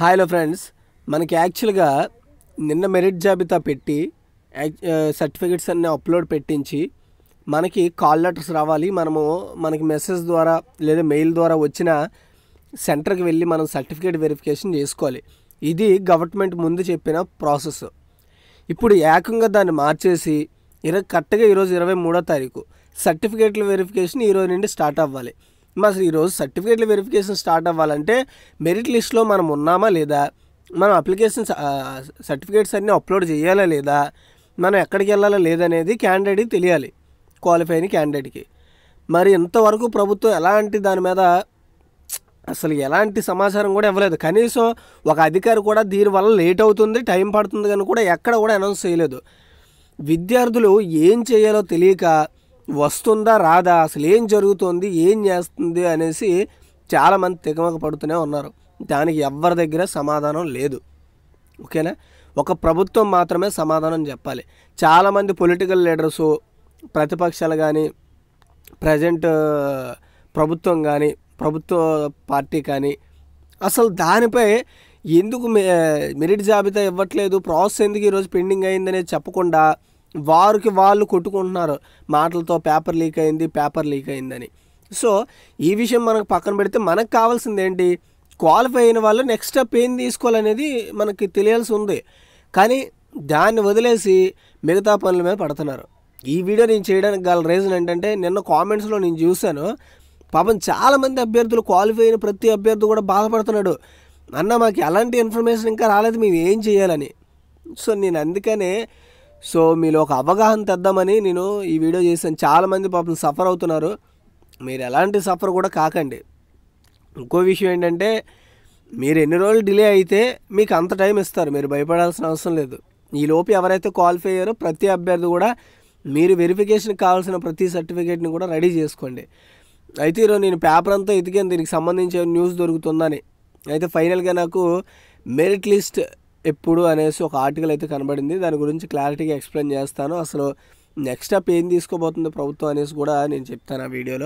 hi hello friends మనకి యాక్చువల్గా నిన్న మెరిట్ జాబితా పెట్టి సర్టిఫికెట్స్ అన్ని అప్లోడ్ పెట్టించి మనకి కాల్ లెటర్స్ రావాలి మనము మనకి మెసేజ్ ద్వారా లేదా మెయిల్ ద్వారా వచ్చిన సెంటర్కి వెళ్ళి మనం సర్టిఫికేట్ వెరిఫికేషన్ చేసుకోవాలి ఇది గవర్నమెంట్ ముందు చెప్పిన ప్రాసెస్ ఇప్పుడు ఏకంగా దాన్ని మార్చేసి ఇరవై కరెక్ట్గా ఈరోజు ఇరవై మూడో తారీఖు సర్టిఫికేట్ల వెరిఫికేషన్ ఈరోజు నుండి స్టార్ట్ అవ్వాలి మరి అసలు ఈరోజు సర్టిఫికేట్ల వెరిఫికేషన్ స్టార్ట్ అవ్వాలంటే మెరిట్ లిస్ట్లో మనం ఉన్నామా లేదా మనం అప్లికేషన్ సర్టిఫికేట్స్ అన్నీ అప్లోడ్ చేయాలా లేదా మనం ఎక్కడికి వెళ్ళాలా లేదనేది క్యాండిడేట్కి తెలియాలి క్వాలిఫై అయిన క్యాండిడేట్కి మరి ఇంతవరకు ప్రభుత్వం ఎలాంటి దాని మీద అసలు ఎలాంటి సమాచారం కూడా ఇవ్వలేదు కనీసం ఒక అధికారి కూడా దీనివల్ల లేట్ అవుతుంది టైం పడుతుంది కానీ కూడా ఎక్కడ కూడా అనౌన్స్ చేయలేదు విద్యార్థులు ఏం చేయాలో తెలియక వస్తుందా రాదా అసలు ఏం జరుగుతుంది ఏం చేస్తుంది అనేసి చాలామంది తికమక పడుతూనే ఉన్నారు దానికి ఎవరి దగ్గర సమాధానం లేదు ఓకేనా ఒక ప్రభుత్వం మాత్రమే సమాధానం చెప్పాలి చాలామంది పొలిటికల్ లీడర్సు ప్రతిపక్షాలు కానీ ప్రజెంట్ ప్రభుత్వం కానీ ప్రభుత్వ పార్టీ కానీ అసలు దానిపై ఎందుకు మె- మెరిట్ జాబితా ఇవ్వట్లేదు ప్రాసెస్ ఎందుకు ఈరోజు పెండింగ్ అయిందనేది చెప్పకుండా వారికి వాళ్ళు కొట్టుకుంటున్నారు మాటలతో పేపర్ లీక్ అయింది పేపర్ లీక్ అయిందని సో ఈ విషయం మనకు పక్కన పెడితే మనకు కావాల్సింది ఏంటి క్వాలిఫై అయిన వాళ్ళు నెక్స్ట్ స్టెప్ ఏం తీసుకోవాలనేది మనకి తెలియాల్సి ఉంది కానీ దాన్ని వదిలేసి మిగతా పనుల మీద పడుతున్నారు ఈ వీడియో నేను చేయడానికి గల రీజన్ ఏంటంటే నిన్న కామెంట్స్లో నేను చూశాను పాపం చాలామంది అభ్యర్థులు క్వాలిఫై అయిన ప్రతి అభ్యర్థి కూడా బాధపడుతున్నాడు అన్న మాకు ఎలాంటి ఇన్ఫర్మేషన్ ఇంకా రాలేదు మేము ఏం చేయాలని సో నేను అందుకనే సో మీలో ఒక అవగాహన తెద్దామని నేను ఈ వీడియో చేశాను చాలామంది పాపం సఫర్ అవుతున్నారు మీరు ఎలాంటి సఫర్ కూడా కాకండి ఇంకో విషయం ఏంటంటే మీరు ఎన్ని రోజులు డిలే అయితే మీకు అంత టైం ఇస్తారు మీరు భయపడాల్సిన అవసరం లేదు ఈ లోపు ఎవరైతే క్వాలిఫై అయ్యారో ప్రతి అభ్యర్థి కూడా మీరు వెరిఫికేషన్కి కావాల్సిన ప్రతి సర్టిఫికేట్ని కూడా రెడీ చేసుకోండి అయితే ఈరోజు నేను పేపర్ అంతా ఎతికాను దీనికి సంబంధించిన న్యూస్ దొరుకుతుందని అయితే ఫైనల్గా నాకు మెరిట్ లిస్ట్ ఎప్పుడు అనేసి ఒక ఆర్టికల్ అయితే కనబడింది దాని గురించి క్లారిటీగా ఎక్స్ప్లెయిన్ చేస్తాను అసలు నెక్స్ట్ స్టెప్ ఏం తీసుకోబోతుంది ప్రభుత్వం అనేసి కూడా నేను చెప్తాను ఆ వీడియోలో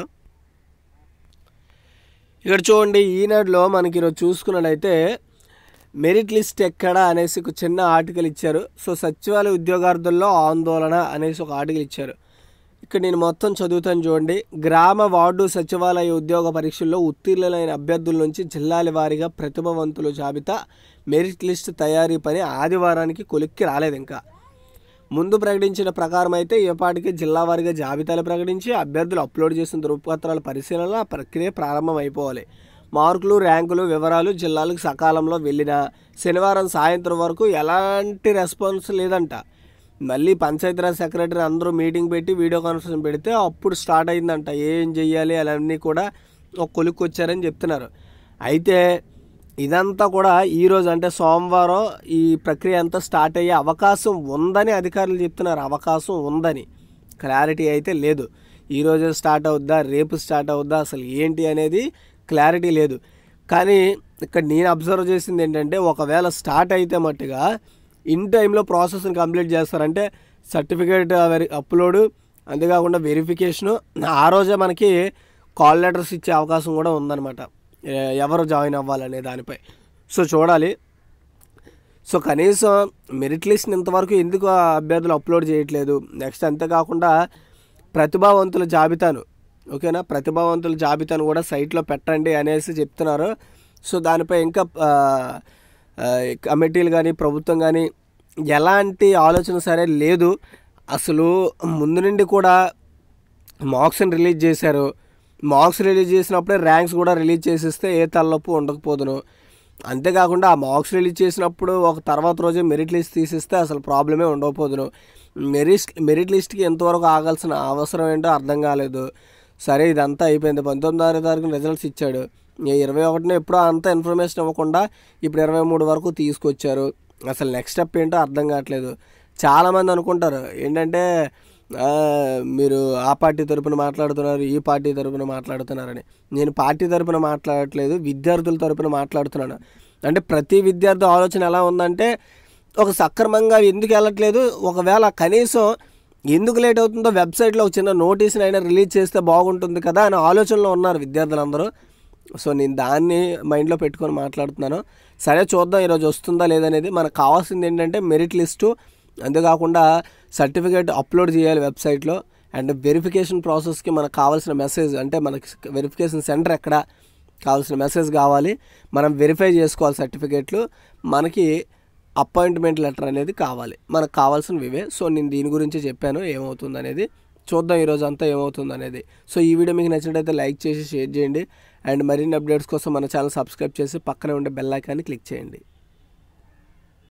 ఇక్కడ చూడండి ఈనాడులో మనకి ఈరోజు చూసుకున్నట్లయితే మెరిట్ లిస్ట్ ఎక్కడ అనేసి ఒక చిన్న ఆర్టికల్ ఇచ్చారు సో సచివాలయ ఉద్యోగార్థుల్లో ఆందోళన అనేసి ఒక ఆర్టికల్ ఇచ్చారు ఇక్కడ నేను మొత్తం చదువుతాను చూడండి గ్రామ వార్డు సచివాలయ ఉద్యోగ పరీక్షల్లో ఉత్తీర్ణులైన అభ్యర్థుల నుంచి జిల్లాల వారీగా ప్రతిభావంతుల జాబితా మెరిట్ లిస్ట్ తయారీ పని ఆదివారానికి కొలిక్కి రాలేదు ఇంకా ముందు ప్రకటించిన ప్రకారం అయితే ఏపాటికి జిల్లా వారీగా జాబితాలు ప్రకటించి అభ్యర్థులు అప్లోడ్ చేసిన ధృవపత్రాల పరిశీలన ఆ ప్రక్రియ ప్రారంభం అయిపోవాలి మార్కులు ర్యాంకులు వివరాలు జిల్లాలకు సకాలంలో వెళ్ళిన శనివారం సాయంత్రం వరకు ఎలాంటి రెస్పాన్స్ లేదంట మళ్ళీ పంచాయతీరాజ్ సెక్రటరీ అందరూ మీటింగ్ పెట్టి వీడియో కాన్ఫరెన్స్ పెడితే అప్పుడు స్టార్ట్ అయిందంట ఏం చెయ్యాలి అవన్నీ కూడా ఒక కొలిక్కి వచ్చారని చెప్తున్నారు అయితే ఇదంతా కూడా ఈరోజు అంటే సోమవారం ఈ ప్రక్రియ అంతా స్టార్ట్ అయ్యే అవకాశం ఉందని అధికారులు చెప్తున్నారు అవకాశం ఉందని క్లారిటీ అయితే లేదు ఈరోజే స్టార్ట్ అవుద్దా రేపు స్టార్ట్ అవుద్దా అసలు ఏంటి అనేది క్లారిటీ లేదు కానీ ఇక్కడ నేను అబ్జర్వ్ చేసింది ఏంటంటే ఒకవేళ స్టార్ట్ అయితే మట్టుగా ఇన్ టైంలో ప్రాసెస్ని కంప్లీట్ చేస్తారంటే సర్టిఫికేట్ వెరి అప్లోడ్ అంతేకాకుండా వెరిఫికేషను ఆ రోజే మనకి కాల్ లెటర్స్ ఇచ్చే అవకాశం కూడా ఉందన్నమాట ఎ- ఎవరు జాయిన్ అవ్వాలనే దానిపై సో చూడాలి సో కనీసం మెరిట్ లిస్ట్ని ఇంతవరకు ఎందుకు ఆ అభ్యర్థులు అప్లోడ్ చేయట్లేదు నెక్స్ట్ అంతేకాకుండా ప్రతిభావంతుల జాబితాను ఓకేనా ప్రతిభావంతుల జాబితాను కూడా సైట్లో పెట్టండి అనేసి చెప్తున్నారు సో దానిపై ఇంకా ఆ, ఆ, కమిటీలు కానీ ప్రభుత్వం కానీ ఎలాంటి ఆలోచన సరే లేదు అసలు ముందు నుండి కూడా మార్క్స్ని రిలీజ్ చేశారు మార్క్స్ రిలీజ్ చేసినప్పుడే ర్యాంక్స్ కూడా రిలీజ్ చేసిస్తే ఏ తలనొప్పి ఉండకపోదును అంతేకాకుండా ఆ మార్క్స్ రిలీజ్ చేసినప్పుడు ఒక తర్వాత రోజే మెరిట్ లిస్ట్ తీసిస్తే అసలు ప్రాబ్లమే ఉండకపోదును మెరిట్ మెరిట్ లిస్ట్కి ఎంతవరకు ఆగాల్సిన అవసరం ఏంటో అర్థం కాలేదు సరే ఇదంతా అయిపోయింది పంతొమ్మిదో తారీఖున రిజల్ట్స్ ఇచ్చాడు ఈ ఇరవై ఒకటిన ఎప్పుడో అంత ఇన్ఫర్మేషన్ ఇవ్వకుండా ఇప్పుడు ఇరవై మూడు వరకు తీసుకొచ్చారు అసలు నెక్స్ట్ స్టెప్ ఏంటో అర్థం కావట్లేదు చాలామంది అనుకుంటారు ఏంటంటే ఆ, మీరు ఆ పార్టీ తరపున మాట్లాడుతున్నారు ఈ పార్టీ తరపున మాట్లాడుతున్నారని నేను పార్టీ తరపున మాట్లాడట్లేదు విద్యార్థుల తరపున మాట్లాడుతున్నాను అంటే ప్రతి విద్యార్థి ఆలోచన ఎలా ఉందంటే ఒక సక్రమంగా ఎందుకు వెళ్ళట్లేదు ఒకవేళ కనీసం ఎందుకు లేట్ అవుతుందో వెబ్సైట్లో ఒక చిన్న నోటీస్ని అయినా రిలీజ్ చేస్తే బాగుంటుంది కదా అనే ఆలోచనలో ఉన్నారు విద్యార్థులందరూ సో నేను దాన్ని మైండ్లో పెట్టుకొని మాట్లాడుతున్నాను సరే చూద్దాం ఈరోజు వస్తుందా లేదనేది మనకు కావాల్సింది ఏంటంటే మెరిట్ లిస్టు అంతేకాకుండా సర్టిఫికేట్ అప్లోడ్ చేయాలి వెబ్సైట్లో అండ్ వెరిఫికేషన్ ప్రాసెస్కి మనకు కావాల్సిన మెసేజ్ అంటే మనకి వెరిఫికేషన్ సెంటర్ ఎక్కడ కావాల్సిన మెసేజ్ కావాలి మనం వెరిఫై చేసుకోవాలి సర్టిఫికేట్లు మనకి అపాయింట్మెంట్ లెటర్ అనేది కావాలి మనకు కావాల్సినవి ఇవే సో నేను దీని గురించి చెప్పాను ఏమవుతుంది అనేది చూద్దాం ఈరోజు అంతా ఏమవుతుంది అనేది సో ఈ వీడియో మీకు నచ్చినట్టయితే లైక్ చేసి షేర్ చేయండి అండ్ మరిన్ని అప్డేట్స్ కోసం మన ఛానల్ సబ్స్క్రైబ్ చేసి పక్కనే ఉండే బెల్ ఐకాన్ని క్లిక్ చేయండి